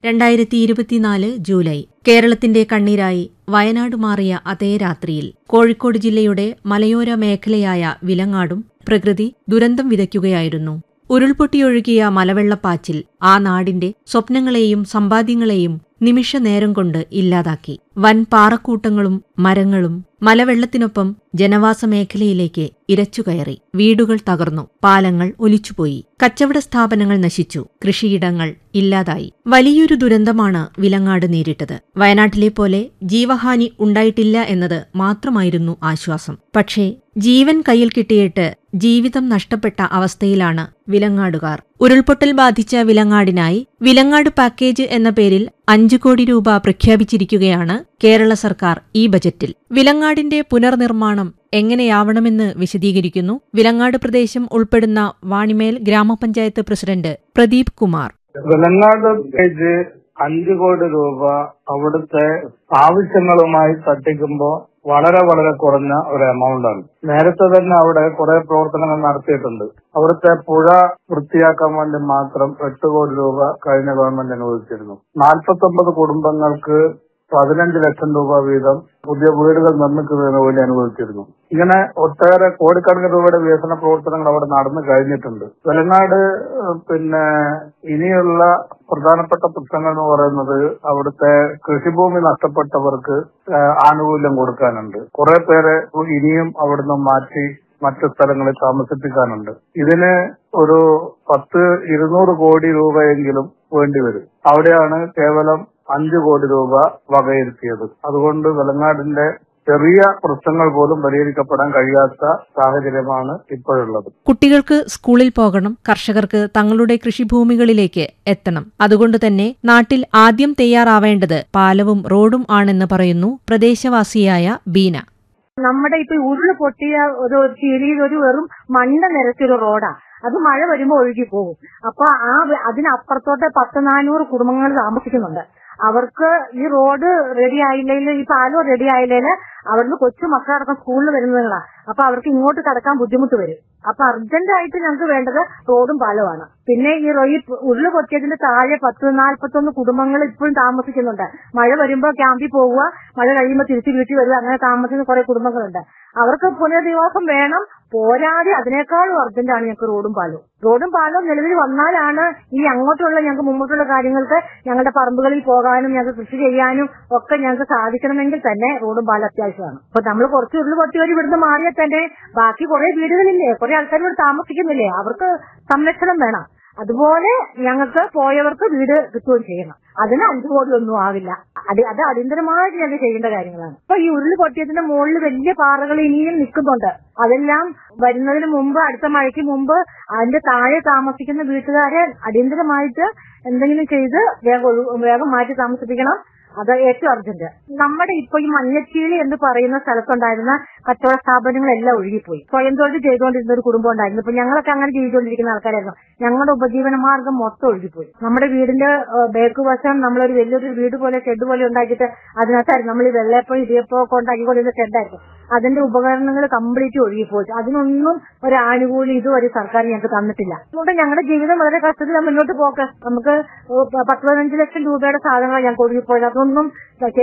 രണ്ടായിരത്തി ഇരുപത്തിനാല് ജൂലൈ കേരളത്തിന്റെ കണ്ണീരായി വയനാട് മാറിയ അതേ രാത്രിയിൽ കോഴിക്കോട് ജില്ലയുടെ മലയോര മേഖലയായ വിലങ്ങാടും പ്രകൃതി ദുരന്തം വിതയ്ക്കുകയായിരുന്നു ഉരുൾപൊട്ടിയൊഴുകിയ മലവെള്ളപ്പാച്ചിൽ ആ നാടിന്റെ സ്വപ്നങ്ങളെയും സമ്പാദ്യങ്ങളെയും നിമിഷ നേരം കൊണ്ട് ഇല്ലാതാക്കി വൻ പാറക്കൂട്ടങ്ങളും മരങ്ങളും മലവെള്ളത്തിനൊപ്പം ജനവാസ മേഖലയിലേക്ക് ഇരച്ചുകയറി വീടുകൾ തകർന്നു പാലങ്ങൾ ഒലിച്ചുപോയി കച്ചവട സ്ഥാപനങ്ങൾ നശിച്ചു കൃഷിയിടങ്ങൾ ഇല്ലാതായി വലിയൊരു ദുരന്തമാണ് വിലങ്ങാട് നേരിട്ടത് വയനാട്ടിലെ പോലെ ജീവഹാനി ഉണ്ടായിട്ടില്ല എന്നത് മാത്രമായിരുന്നു ആശ്വാസം പക്ഷേ ജീവൻ കയ്യിൽ കിട്ടിയിട്ട് ജീവിതം നഷ്ടപ്പെട്ട അവസ്ഥയിലാണ് വിലങ്ങാടുകാർ ഉരുൾപൊട്ടൽ ബാധിച്ച വിലങ്ങാടിനായി വിലങ്ങാട് പാക്കേജ് എന്ന പേരിൽ അഞ്ചു കോടി രൂപ പ്രഖ്യാപിച്ചിരിക്കുകയാണ് കേരള സർക്കാർ ഈ ബജറ്റിൽ വിലങ്ങാടിന്റെ പുനർനിർമ്മാണം എങ്ങനെയാവണമെന്ന് വിശദീകരിക്കുന്നു വിലങ്ങാട് പ്രദേശം ഉൾപ്പെടുന്ന വാണിമേൽ ഗ്രാമപഞ്ചായത്ത് പ്രസിഡന്റ് പ്രദീപ് കുമാർ വെലങ്ങാട് പേജ് അഞ്ചു കോടി രൂപ അവിടുത്തെ ആവശ്യങ്ങളുമായി തട്ടിക്കുമ്പോ വളരെ വളരെ കുറഞ്ഞ ഒരു എമൗണ്ട് ആണ് നേരത്തെ തന്നെ അവിടെ കുറെ പ്രവർത്തനങ്ങൾ നടത്തിയിട്ടുണ്ട് അവിടുത്തെ പുഴ വൃത്തിയാക്കാൻ വേണ്ടി മാത്രം എട്ട് കോടി രൂപ കഴിഞ്ഞ ഗവൺമെന്റ് അനുവദിച്ചിരുന്നു നാൽപ്പത്തൊമ്പത് കുടുംബങ്ങൾക്ക് പതിനഞ്ച് ലക്ഷം രൂപ വീതം പുതിയ വീടുകൾ നിർമ്മിക്കുന്നതിന് വേണ്ടി അനുവദിച്ചിരുന്നു ഇങ്ങനെ ഒട്ടേറെ കോടിക്കണക്കിന് രൂപയുടെ വികസന പ്രവർത്തനങ്ങൾ അവിടെ നടന്നു കഴിഞ്ഞിട്ടുണ്ട് വെലങ്ങാട് ഏഹ്, പിന്നെ ഇനിയുള്ള പ്രധാനപ്പെട്ട പ്രശ്നങ്ങൾ എന്ന് പറയുന്നത് അവിടുത്തെ കൃഷിഭൂമി നഷ്ടപ്പെട്ടവർക്ക് ഏഹ്, ആനുകൂല്യം കൊടുക്കാനുണ്ട് കുറെ പേരെ ഇനിയും അവിടുന്ന് മാറ്റി മറ്റു സ്ഥലങ്ങളിൽ താമസിപ്പിക്കാനുണ്ട് ഇതിന് ഒരു പത്ത് ഇരുന്നൂറ് കോടി രൂപയെങ്കിലും വേണ്ടിവരും അവിടെയാണ് കേവലം അഞ്ചു കോടി രൂപ വകയിരുത്തിയത് അതുകൊണ്ട് വെലങ്ങാടിന്റെ ചെറിയ പ്രശ്നങ്ങൾ പോലും പരിഹരിക്കപ്പെടാൻ കഴിയാത്ത സാഹചര്യമാണ് ഇപ്പോഴുള്ളത് കുട്ടികൾക്ക് സ്കൂളിൽ പോകണം കർഷകർക്ക് തങ്ങളുടെ കൃഷിഭൂമികളിലേക്ക് എത്തണം അതുകൊണ്ട് തന്നെ നാട്ടിൽ ആദ്യം തയ്യാറാവേണ്ടത് പാലവും റോഡും ആണെന്ന് പറയുന്നു പ്രദേശവാസിയായ ബീന നമ്മുടെ ഇപ്പൊ ഉരുള് പൊട്ടിയ ഒരു ചീളിയിൽ ഒരു വെറും മണ്ണ നിരച്ചൊരു റോഡാ അത് മഴ വരുമ്പോൾ ഒഴുകി പോകും അപ്പൊ ആ വ- അതിനപ്പുറത്തോട്ട് പത്ത് നാനൂറ് കുടുംബങ്ങൾ താമസിക്കുന്നുണ്ട് അവർക്ക് ഈ റോഡ് റെഡി ആയില്ലെങ്കിൽ ഈ പാലം റെഡി ആയില്ലെങ്കിൽ അവിടുന്ന് കൊച്ചു മക്കളടക്കം സ്കൂളിൽ വരുന്നതുങ്ങളാ അപ്പൊ അവർക്ക് ഇങ്ങോട്ട് കടക്കാൻ ബുദ്ധിമുട്ട് വരും അപ്പൊ അർജന്റ് ആയിട്ട് ഞങ്ങൾക്ക് വേണ്ടത് റോഡും പാലവുമാണ് പിന്നെ ഈ റോ- ഈ ഉരുള് പൊട്ടിയതിന്റെ താഴെ പത്ത് നാൽപ്പത്തൊന്ന് കുടുംബങ്ങൾ ഇപ്പോഴും താമസിക്കുന്നുണ്ട് മഴ വരുമ്പോൾ ക്യാമ്പിൽ പോവുക മഴ കഴിയുമ്പോൾ തിരിച്ച് വീട്ടിൽ വരിക അങ്ങനെ താമസിക്കുന്ന കുറെ കുടുംബങ്ങളുണ്ട് അവർക്ക് പുനരധിവാസം വേണം പോരാതെ അതിനേക്കാളും അർജന്റാണ് ഞങ്ങൾക്ക് റോഡും പാലവും റോഡും പാലവും നിലവിൽ വന്നാലാണ് ഈ അങ്ങോട്ടുള്ള ഞങ്ങൾക്ക് മുമ്പോട്ടുള്ള കാര്യങ്ങൾക്ക് ഞങ്ങളുടെ പറമ്പുകളിൽ പോകാനും ഞങ്ങൾക്ക് കൃഷി ചെയ്യാനും ഒക്കെ ഞങ്ങൾക്ക് സാധിക്കണമെങ്കിൽ തന്നെ റോഡും പാലം അത്യാവശ്യമാണ് അപ്പൊ നമ്മൾ കുറച്ച് ഉരുള് പൊട്ടി വരി ഇവിടുന്ന് മാറിയാൽ തന്നെ ബാക്കി കുറെ വീടുകളില്ലേ കുറെ ആൾക്കാർ ഇവിടെ താമസിക്കുന്നില്ലേ അവർക്ക് സംരക്ഷണം വേണം അതുപോലെ ഞങ്ങൾക്ക് പോയവർക്ക് വീട് കിട്ടുകയും ചെയ്യണം അതിന് അഞ്ചു കോടി ഒന്നും ആവില്ല അത് അത് അടിയന്തരമായിട്ട് ഞങ്ങൾക്ക് ചെയ്യേണ്ട കാര്യങ്ങളാണ് ഇപ്പൊ ഈ ഉരുള് പൊട്ടിയതിന്റെ മുകളിൽ വലിയ പാറകൾ ഇനിയും നിൽക്കുന്നുണ്ട് അതെല്ലാം വരുന്നതിന് മുമ്പ് അടുത്ത മഴയ്ക്ക് മുമ്പ് അതിന്റെ താഴെ താമസിക്കുന്ന വീട്ടുകാരെ അടിയന്തരമായിട്ട് എന്തെങ്കിലും ചെയ്ത് വേഗം ഒഴു- വേഗം മാറ്റി താമസിപ്പിക്കണം അത് ഏറ്റവും അർജന്റ് നമ്മുടെ ഇപ്പൊ ഈ മഞ്ഞച്ചീളി എന്ന് പറയുന്ന സ്ഥലത്തുണ്ടായിരുന്ന കച്ചവട സ്ഥാപനങ്ങളെല്ലാം ഒഴുകിപ്പോയി സ്വയം തൊഴിൽ ചെയ്തുകൊണ്ടിരുന്ന ഒരു കുടുംബം ഉണ്ടായിരുന്നു ഇപ്പൊ ഞങ്ങളൊക്കെ അങ്ങനെ ജീവിച്ചുകൊണ്ടിരിക്കുന്ന ആൾക്കാരായിരുന്നു ഞങ്ങളുടെ ഉപജീവന മാർഗം മൊത്തം ഒഴുകിപ്പോയി നമ്മുടെ വീടിന്റെ ഏഹ്, ബേക്ക് വശം നമ്മളൊരു വലിയൊരു വീട് പോലെ ഷെഡ് പോലെ ഉണ്ടാക്കിയിട്ട് അതിനകത്തായിരുന്നു നമ്മൾ ഈ വെള്ളയപ്പം ഇടിയപ്പം ഒക്കെ ഉണ്ടാക്കിക്കൊണ്ടിരുന്ന ഷെഡായിരുന്നു അതിന്റെ ഉപകരണങ്ങൾ കംപ്ലീറ്റ് ഒഴുകിപ്പോയി അതിനൊന്നും ഒരു ആനുകൂല്യം ഇതുവരെ സർക്കാർ ഞങ്ങൾക്ക് തന്നിട്ടില്ല അതുകൊണ്ട് ഞങ്ങളുടെ ജീവിതം വളരെ കഷ്ടത്തിൽ മുന്നോട്ട് പോക്ക് നമുക്ക് പത്ത് പതിനഞ്ച് ലക്ഷം രൂപയുടെ സാധനങ്ങൾ ഞങ്ങൾക്ക് ഒഴുകിപ്പോയത് അതൊന്നും